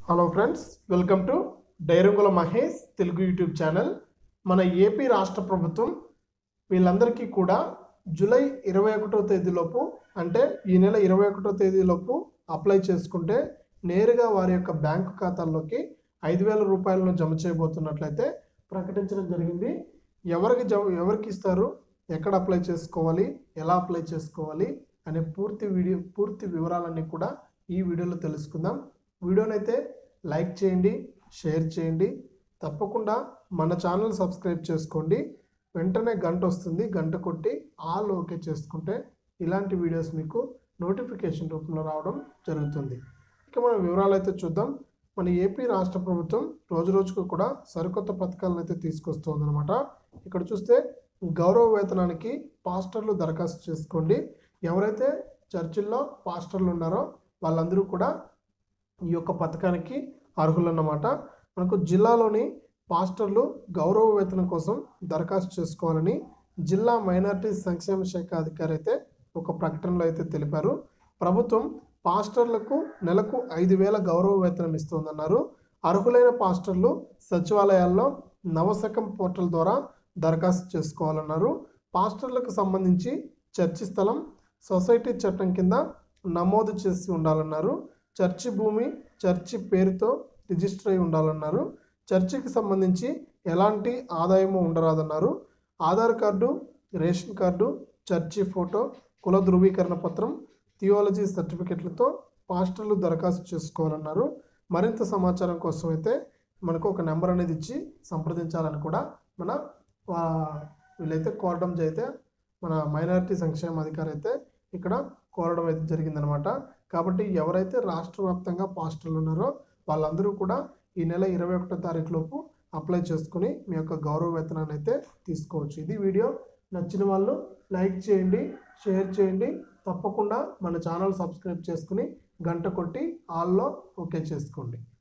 hello friends welcome to Dairangula Mahesh Telugu YouTube channel మన AP రాష్ట్ర ప్రభుత్వం వీళ్ళందరికీ కూడా జూలై ఇరవై ఒకటో తేదీలోపు అంటే ఈ నెల ఇరవై ఒకటో తేదీలోపు అప్లై చేసుకుంటే నేరుగా వారి యొక్క బ్యాంకు ఖాతాల్లోకి ఐదు వేల రూపాయలను జమ చేయబోతున్నట్లయితే ప్రకటించడం జరిగింది ఎవరికి జమ ఎవరికి ఇస్తారు ఎక్కడ అప్లై చేసుకోవాలి ఎలా అప్లై చేసుకోవాలి అనే పూర్తి వీడియో పూర్తి వివరాలన్నీ కూడా ఈ వీడియోలో తెలుసుకుందాం వీడియోనైతే లైక్ చేయండి షేర్ చేయండి తప్పకుండా మన ఛానల్ సబ్స్క్రైబ్ చేసుకోండి వెంటనే గంట వస్తుంది గంట కొట్టి ఆల్ ఓకే చేసుకుంటే ఇలాంటి వీడియోస్ మీకు నోటిఫికేషన్ రూపంలో రావడం జరుగుతుంది ఇక మనం వివరాలు అయితే చూద్దాం మన ఏపీ రాష్ట్ర ప్రభుత్వం రోజు రోజుకు కూడా సరికొత్త పథకాలను అయితే తీసుకొస్తుందన్నమాట ఇక్కడ చూస్తే గౌరవ వేతనానికి పాస్టర్లు దరఖాస్తు చేసుకోండి ఎవరైతే చర్చిల్లో పాస్టర్లు ఉన్నారో వాళ్ళందరూ కూడా ఈ యొక్క పథకానికి అర్హులన్నమాట మనకు జిల్లాలోని పాస్టర్లు గౌరవ వేతనం కోసం దరఖాస్తు చేసుకోవాలని జిల్లా మైనార్టీ సంక్షేమ శాఖ అధికారి అయితే ఒక ప్రకటనలో అయితే తెలిపారు ప్రభుత్వం పాస్టర్లకు నెలకు ఐదు వేల గౌరవ వేతనం ఇస్తుందన్నారు అర్హులైన పాస్టర్లు సచివాలయాల్లో నవశకం పోర్టల్ ద్వారా దరఖాస్తు చేసుకోవాలన్నారు పాస్టర్లకు సంబంధించి చర్చి స్థలం సొసైటీ చట్టం కింద నమోదు చేసి ఉండాలన్నారు చర్చి భూమి చర్చి పేరుతో రిజిస్టర్ అయి ఉండాలన్నారు చర్చికి సంబంధించి ఎలాంటి ఆదాయము ఉండరాదన్నారు ఆధార్ కార్డు రేషన్ కార్డు చర్చి ఫోటో కుల ధృవీకరణ పత్రం థియాలజీ సర్టిఫికెట్లతో పాస్టర్లు దరఖాస్తు చేసుకోవాలన్నారు మరింత సమాచారం కోసం అయితే మనకు ఒక నెంబర్ అనేది ఇచ్చి సంప్రదించాలని కూడా మన ఆ, వీళ్ళైతే కోరడం అయితే మన మైనారిటీ సంక్షేమ అధికారి అయితే ఇక్కడ కోరడం అయితే జరిగిందనమాట కాబట్టి ఎవరైతే రాష్ట్ర వ్యాప్తంగా పాస్టర్లు ఉన్నారో వాళ్ళందరూ కూడా ఈ నెల ఇరవై ఒకటో తారీఖు లోపు అప్లై చేసుకుని మీ యొక్క గౌరవ వేతనాన్ని అయితే తీసుకోవచ్చు ఇది వీడియో నచ్చిన వాళ్ళు లైక్ చేయండి షేర్ చేయండి తప్పకుండా మన ఛానల్ సబ్స్క్రైబ్ చేసుకుని గంట కొట్టి ఆల్లో ఓకే చేసుకోండి